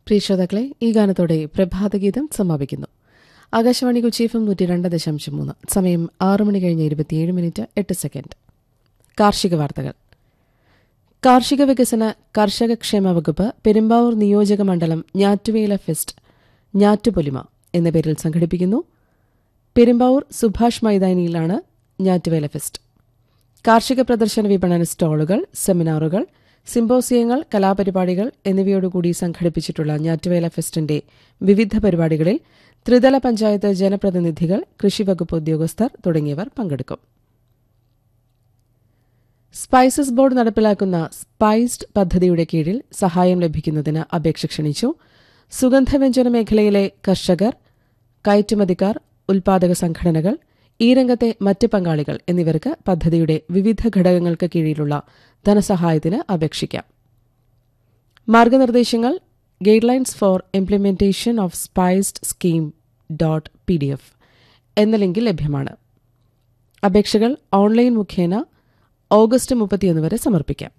പ്രിയ ശ്രോതാക്കളെ ഈ ഗാനത്തോടെ പ്രഭാതഗീതം സമാപിക്കുന്നു ആകാശവാണി കൊച്ചി എഫ് എം നൂറ്റി രണ്ട് ദശാംശം മൂന്ന് സമയം ആറ് മണി കഴിഞ്ഞ് ഇരുപത്തിയേഴ് മിനിറ്റ് എട്ട് സെക്കൻഡ് കാർഷിക വാർത്തകൾ കാർഷിക വികസന കർഷക ക്ഷേമ വകുപ്പ് പെരുമ്പാവൂർ നിയോജക മണ്ഡലം ഞാറ്റുവേല ഫെസ്റ്റ് ഞാറ്റുപൊലിമ എന്ന പേരിൽ സംഘടിപ്പിക്കുന്നു പെരുമ്പാവൂർ സുഭാഷ് മൈതാനിയിലാണ് ഞാറ്റുവേല ഫെസ്റ്റ് കാർഷിക പ്രദർശന വിപണന സ്റ്റാളുകൾ സെമിനാറുകൾ സിംബോസിയങ്ങൾ കലാപരിപാടികൾ എന്നിവയോടുകൂടി സംഘടിപ്പിച്ചിട്ടുള്ള ഞാറ്റുവേല ഫെസ്റ്റിന്റെ വിവിധ പരിപാടികളിൽ ത്രിതല പഞ്ചായത്ത് ജനപ്രതിനിധികൾ കൃഷിവകുപ്പ് ഉദ്യോഗസ്ഥർ തുടങ്ങിയവർ പങ്കെടുക്കും സ്പൈസസ് ബോർഡ് നടപ്പിലാക്കുന്ന സ്പൈസ്ഡ് പദ്ധതിയുടെ കീഴിൽ സഹായം ലഭിക്കുന്നതിന് അപേക്ഷ ക്ഷണിച്ചു സുഗന്ധവ്യഞ്ജന മേഖലയിലെ കർഷകർ കയറ്റുമതിക്കാർ ഉൽപാദക സംഘടനകൾ ഈ രംഗത്തെ മറ്റ് പങ്കാളികൾ എന്നിവർക്ക് പദ്ധതിയുടെ വിവിധ ഘടകങ്ങൾക്ക് കീഴിലുള്ള ധനസഹായത്തിന് അപേക്ഷിക്കാം മാർഗനിർദ്ദേശങ്ങൾ guidelines for implementation of spiced scheme dot P D F എന്ന ലിങ്കിൽ ലഭ്യമാണ് അപേക്ഷകൾ ഓൺലൈൻ മുഖേന ഓഗസ്റ്റ് മുപ്പത്തിയൊന്ന് വരെ സമർപ്പിക്കാം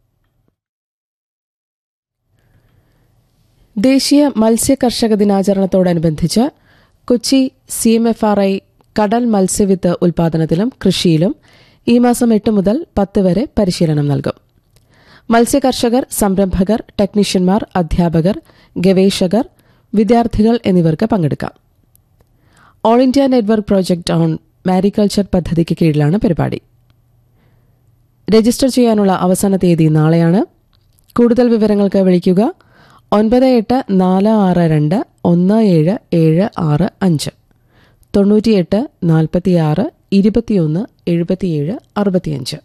ദേശീയ മത്സ്യ കർഷക ദിനാചരണത്തോടനുബന്ധിച്ച് Kochi C M F R I കടൽ മത്സ്യവിത്ത് ഉൽപാദനത്തിലും കൃഷിയിലും ഈ മാസം എട്ട് മുതൽ പത്ത് വരെ പരിശീലനം നൽകും മത്സ്യകർഷകർ സംരംഭകർ ടെക്നീഷ്യന്മാർ അധ്യാപകർ ഗവേഷകർ വിദ്യാർത്ഥികൾ എന്നിവർക്ക് പങ്കെടുക്കാം all India network project on mariculture പദ്ധതിക്ക് കീഴിലാണ് പരിപാടി രജിസ്റ്റർ ചെയ്യാനുള്ള അവസാന തീയതി നാളെയാണ് കൂടുതൽ വിവരങ്ങൾക്ക് വിളിക്കുക ഒൻപത് എട്ട് നാല് ആറ് രണ്ട് ഒന്ന് ഏഴ് ഏഴ് ആറ് അഞ്ച് തൊണ്ണൂറ്റിയെട്ട് നാൽപ്പത്തിയാറ് ഇരുപത്തിയൊന്ന് എഴുപത്തിയേഴ് അറുപത്തിയഞ്ച്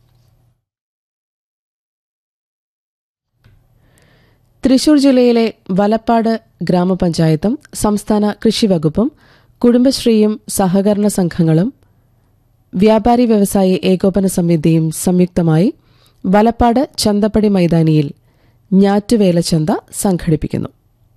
തൃശൂർ ജില്ലയിലെ വലപ്പാട് ഗ്രാമപഞ്ചായത്തും സംസ്ഥാന കൃഷിവകുപ്പും കുടുംബശ്രീയും സഹകരണ സംഘങ്ങളും വ്യാപാരി വ്യവസായി ഏകോപന സമിതിയും സംയുക്തമായി വലപ്പാട് ചന്തപ്പടി മൈതാനിയിൽ ഞാറ്റുവേല ചന്ത സംഘടിപ്പിക്കുന്നു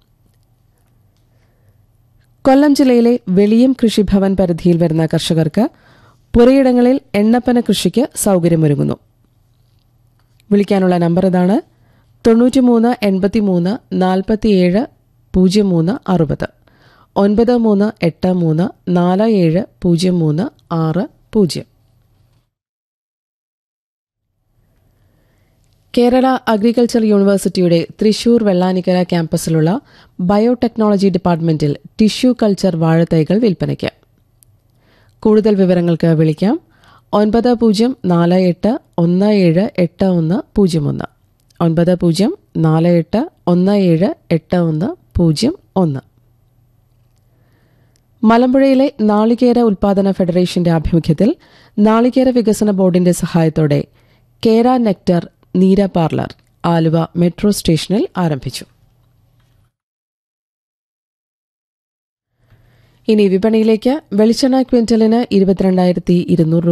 കൊല്ലം ജില്ലയിലെ വെളിയം കൃഷിഭവൻ പരിധിയിൽ വരുന്ന കർഷകർക്ക് പുരയിടങ്ങളിൽ എണ്ണപ്പന കൃഷിക്ക് സൌകര്യമൊരുങ്ങുന്നു വിളിക്കാനുള്ള നമ്പർ ഇതാണ് തൊണ്ണൂറ്റിമൂന്ന് എൺപത്തിമൂന്ന് നാൽപ്പത്തിയേഴ് പൂജ്യം മൂന്ന് അറുപത് ഒൻപത് മൂന്ന് എട്ട് മൂന്ന് നാല് ഏഴ് പൂജ്യം മൂന്ന് ആറ് പൂജ്യം കേരള അഗ്രികൾച്ചർ യൂണിവേഴ്സിറ്റിയുടെ തൃശൂർ വെള്ളാനിക്കര ക്യാമ്പസിലുള്ള ബയോടെക്നോളജി ഡിപ്പാർട്ട്മെന്റിൽ ടിഷ്യൂ കൾച്ചർ വാഴത്തൈകൾ വിൽപ്പനയ്ക്ക് കൂടുതൽ വിവരങ്ങൾക്ക് വിളിക്കാം ഒൻപത് പൂജ്യം നാല് എട്ട് ഒന്ന് ഏഴ് എട്ട് ഒന്ന് പൂജ്യം ഒന്ന് ഒൻപത് പൂജ്യം നാല് എട്ട് ഒന്ന് ഏഴ് എട്ട് ഒന്ന് പൂജ്യം ഒന്ന് മലമ്പുഴയിലെ നാളികേര ഉൽപാദന ഫെഡറേഷന്റെ ആഭിമുഖ്യത്തിൽ നാളികേര വികസന ബോർഡിന്റെ സഹായത്തോടെ Kera nectar Neera parlour Aluva metro സ്റ്റേഷനിൽ ആരംഭിച്ചു ഇനി വിപണിയിലേക്ക് വെളിച്ചെണ്ണ ക്വിന്റലിന് ഇരുപത്തിരണ്ടായിരത്തി ഇരുന്നൂറ്